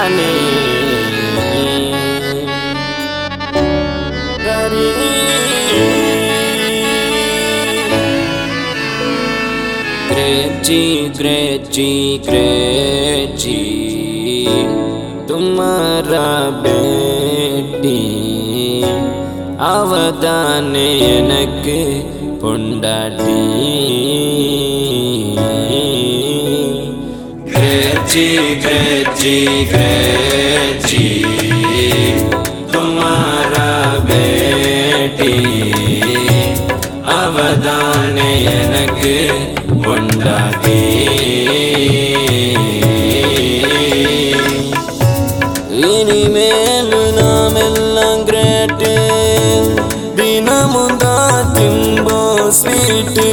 அவதானே ग्रेची ग्रेची ग्रेची तुम्हारा बेटी அவதானே எனக்கு பொண்டாட்டி கிரேச்சி கிரேச்சி கிரேச்சி துமாரா பேட்டி அவதானே எனக்கு பொண்டாட்டி இனிமேல் நாம் எல்லாம் கிரேட்டு தினமும் தான் திம்போ ஸ்வீட்டு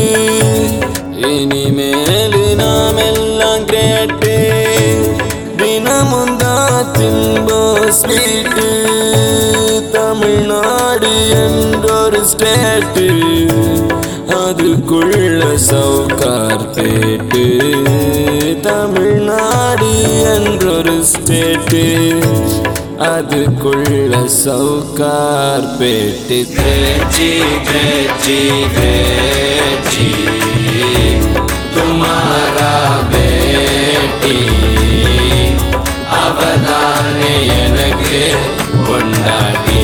இனிமேல் நாம் எல்லாம் கிரேட்டு தினமும் தான் திம்போ ஸ்வீட்டு தமிழ்நாடு என்றொரு ஸ்டேட்டு அதுக்குள்ள சவுக்கார் பேட்டு தமிழ்நாடு என்றொரு ஸ்டேட்டு அதுக்குள்ள சவுக்கார் பேட்டு கிரேச்சி கிரேச்சி கிரேச்சி துமாரா பேட்டி அவதானே எனக்கு கொண்டாடி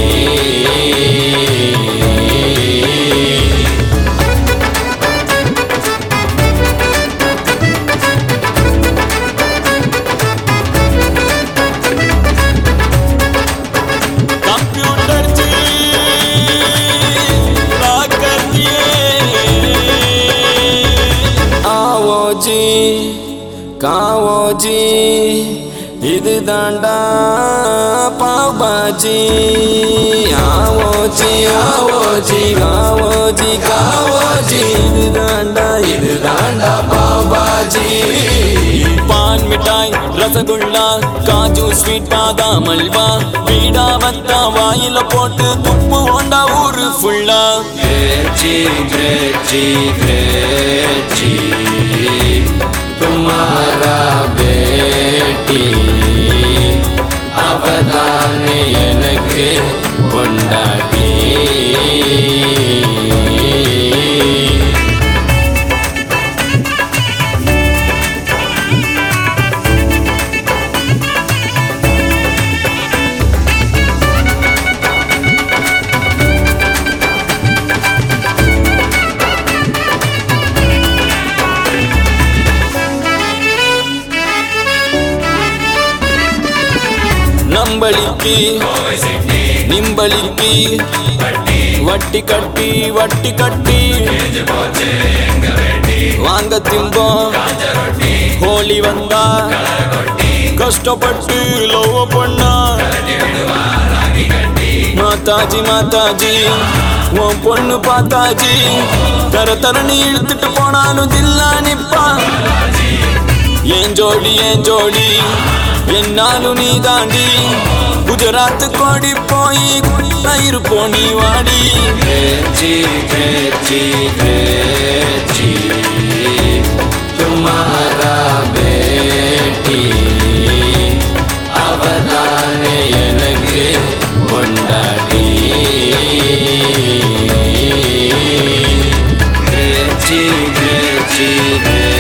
कंप्यूटर जी ना कर दिए आओ जी காவோ ஜி இது தாண்டா பாபாஜி ஆவோ ஜி ஆவோ ஜி காவோ ஜி காவோ ஜி இது தாண்டா இது தாண்டா பாபாஜி பான் மிட்டாய் ரசகுல்லா காஜு ஸ்வீட் பாதாம் அல்வா வீடா வத்தா வாயில போட்டு துப்பு ஹோண்டா ஊரு ஃபுல்லா கிரேச்சி கிரேச்சி கிரேச்சி तुम्हारा बेटी அவதானே எனக்கு கொண்டாடி நம்பளிக்கு நிம்பளிக்கு வட்டி கட்டி வட்டி கட்டி வாங்க திம்போம் ஹோலி வந்தா கஷ்டப்பட்டு லவ் பண்ணா மாதாஜி மாதாஜி உன் பொண்ணு பார்த்தாஜி தர தரணி இழுத்துட்டு போனாலும் தில்லா நிப்பான் ஏன் ஜோடி ஏன் ஜோடி என்னாலும் நீ தாண்டி குஜராத் கோடி போய் இருப்போம் நீ வாடி கிரேச்சி கிரேச்சி கிரேச்சி துமாரா பேட்டி அவதானே எனக்கு கொண்டாடி கிரேச்சி கிரேச்சி கிரேச்சி